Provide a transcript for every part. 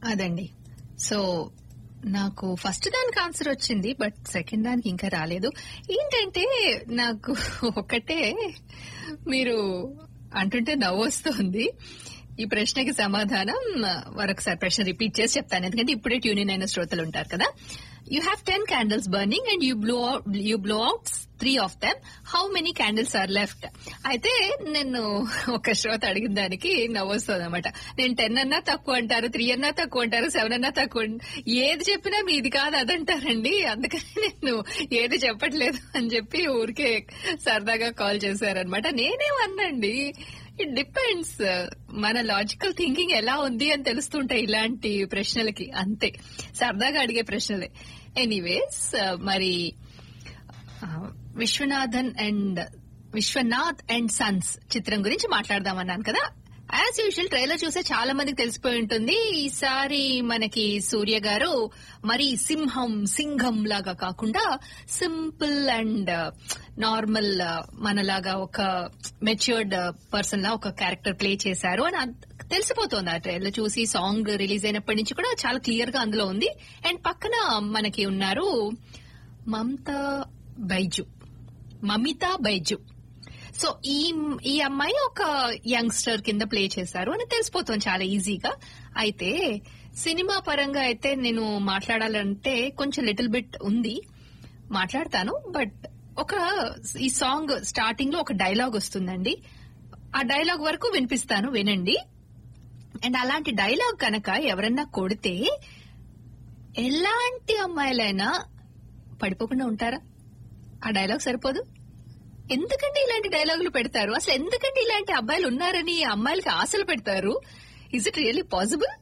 అదండి సో నాకు ఫస్ట్ దానికి ఆన్సర్ వచ్చింది బట్ సెకండ్ దానికి ఇంకా రాలేదు ఏంటంటే నాకు ఒకటే మీరు అంటుంటే నవ్వు వస్తుంది ఈ ప్రశ్నకి సమాధానం మరొకసారి ప్రశ్న రిపీట్ చేసి చెప్తాను ఎందుకంటే ఇప్పుడే ట్యూనిన్ అయిన శ్రోతలు ఉంటారు కదా you have ten candles burning and you blow you blow out three of them how many candles are left అయితే నేను ఒక శ్రోత అడిగిన దానికి నవ్వొస్తుంది అనమాట నేను టెన్ అన్నా తక్కువ అంటారు త్రీ అన్నా తక్కువ అంటారు సెవెన్ అన్నా తక్కువ అన్- ఏది చెప్పినా మీది కాదు అదంటారండి అందుకని నేను ఏది చెప్పట్లేదు అని చెప్పి ఊరికే సరదాగా కాల్ చేశారనమాట నేనేమన్నండి ఇట్ డిపెండ్స్ మన లాజికల్ థింకింగ్ ఎలా ఉంది అని తెలుస్తుంటాయి ఇలాంటి ప్రశ్నలకి అంతే సరదాగా అడిగే ప్రశ్నలే ఎనీవేస్ మరి ఆ, Viswanathan and Viswanath and sons చిత్రం గురించి మాట్లాడదామన్నాను కదా యాజ్ యూజువల్ ట్రైలర్ చూసే చాలా మందికి తెలిసిపోయి ఉంటుంది ఈసారి మనకి సూర్య గారు మరి సింహం సింహం లాగా కాకుండా సింపుల్ అండ్ నార్మల్ మనలాగా ఒక మెచ్యూర్డ్ పర్సన్ లా ఒక క్యారెక్టర్ ప్లే చేశారు అని అద్- తెలిసిపోతుంది ఆ ట్రైలర్ చూసి సాంగ్ రిలీజ్ అయినప్పటి నుంచి కూడా చాలా క్లియర్ గా అందులో ఉంది అండ్ పక్కన మనకి ఉన్నారు మమతా బైజు మమితా బైజు సో ఈ ఈ అమ్మాయి ఒక యంగ్స్టర్ కింద ప్లే చేశారు అని తెలిసిపోతుంది చాలా ఈజీగా అయితే సినిమా పరంగా అయితే నేను మాట్లాడాలంటే కొంచెం లిటిల్ బిట్ ఉంది మాట్లాడతాను బట్ ఒక ఈ సాంగ్ స్టార్టింగ్ లో ఒక డైలాగ్ వస్తుందండి ఆ డైలాగ్ వరకు వినిపిస్తాను వినండి అండ్ అలాంటి డైలాగ్ కనుక ఎవరన్నా కొడితే ఎలాంటి అమ్మాయిలైనా పడిపోకుండా ఉంటారా ఆ డైలాగ్ సరిపోదు ఎందుకంటే ఇలాంటి డైలాగులు పెడతారు అసలు ఎందుకంటే ఇలాంటి అబ్బాయిలు ఉన్నారని ఈ అమ్మాయిలకి ఆశలు పెడతారు is it really possible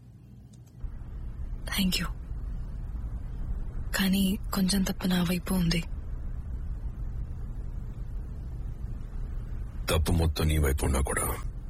thank you కానీ కొంచెం తప్పు నా వైపు ఉంది తప్పు మొత్తం నీ వైపు ఉన్నా కూడా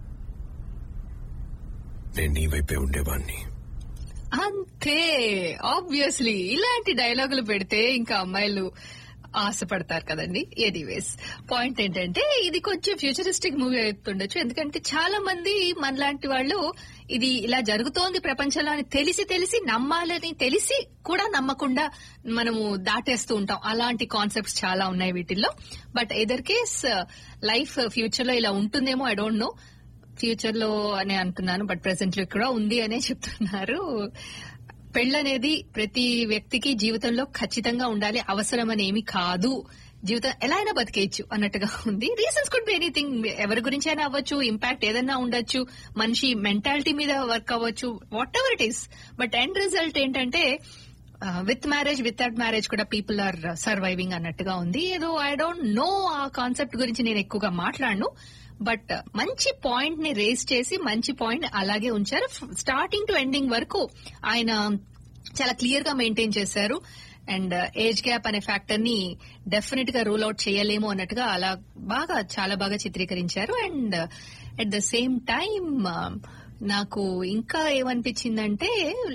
నేను నీ వైపే ఉండేవాణ్ణి అంతే ఆబ్వియస్లీ ఇలాంటి డైలాగులు పెడితే ఇంకా అమ్మాయిలు ఆశపడతారు కదండి ఎనీవేస్ పాయింట్ ఏంటంటే ఇది కొంచెం ఫ్యూచరిస్టిక్ మూవీ అవుతుండొచ్చు ఎందుకంటే చాలా మంది మనలాంటి వాళ్ళు ఇది ఇలా జరుగుతోంది ప్రపంచంలో అని తెలిసి తెలిసి నమ్మాలని తెలిసి కూడా నమ్మకుండా మనము దాటేస్తూ ఉంటాం అలాంటి కాన్సెప్ట్స్ చాలా ఉన్నాయి వీటిల్లో but either case life future లో ఇలా ఉంటుందేమో ఐ డోంట్ నో ఫ్యూచర్ లో అని అంటున్నాను బట్ ప్రెసెంట్ లో కూడా ఉంది అనే చెప్తున్నారు పెళ్ళనేది ప్రతి వ్యక్తికి జీవితంలో ఖచ్చితంగా ఉండాలి అవసరం అని ఏమి కాదు జీవితం ఎలా అయినా బతికేయచ్చు అన్నట్టుగా ఉంది రీజన్స్ కుడ్ బి ఎనీథింగ్ ఎవరి గురించి అయినా అవ్వచ్చు ఇంపాక్ట్ ఏదైనా ఉండొచ్చు మనిషి మెంటాలిటీ మీద వర్క్ అవ్వచ్చు whatever it is but end result ఏంటంటే విత్ మ్యారేజ్ వితౌట్ మ్యారేజ్ కూడా పీపుల్ ఆర్ సర్వైవింగ్ అన్నట్టుగా ఉంది ఏదో ఐ డోంట్ నో ఆ కాన్సెప్ట్ గురించి నేను ఎక్కువగా మాట్లాడను బట్ మంచి పాయింట్ ని రేస్ చేసి మంచి పాయింట్ అలాగే ఉంచారు స్టార్టింగ్ టు ఎండింగ్ వరకు ఆయన చాలా క్లియర్ గా మెయింటైన్ చేశారు అండ్ ఏజ్ గ్యాప్ అనే ఫ్యాక్టర్ ని డెఫినెట్ గా రూల్ అవుట్ చేయలేము అన్నట్టుగా అలా బాగా చాలా బాగా చిత్రీకరించారు and at the same time నాకు ఇంకా ఏమనిపించిందంటే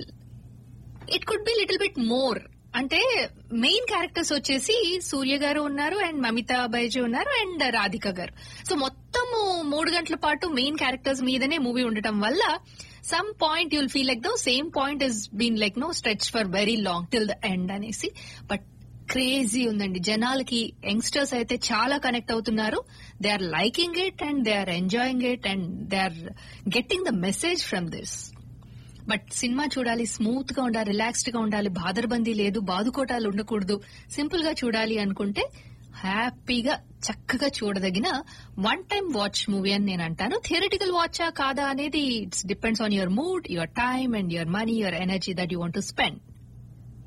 it could be little bit more అంటే మెయిన్ క్యారెక్టర్స్ వచ్చేసి సూర్య గారు ఉన్నారు అండ్ మమితా బైజు ఉన్నారు అండ్ రాధిక గారు సో మొత్తము మూడు గంటల పాటు మెయిన్ క్యారెక్టర్స్ మీదనే మూవీ ఉండటం వల్ల some point you'll feel like though same point is been like no stretch for very long till the end అనేసి బట్ క్రేజీ ఉందండి జనాలకి యంగ్స్టర్స్ అయితే చాలా కనెక్ట్ అవుతున్నారు they are liking it and they are enjoying it and they are getting the message from this but cinema చూడాలి smooth గా ఉండాలి relaxed గా ఉండాలి బాదరబందీ లేదు బాదుకోటాలు ఉండకూడదు సింపుల్ గా చూడాలి అనుకుంటే హ్యాపీగా చక్కగా చూడదగిన వన్ టైం వాచ్ మూవీ అని నేను అంటాను థియరిటికల్ వాచా కాదా అనేది it's depends on your mood your time and your money your energy that you want to spend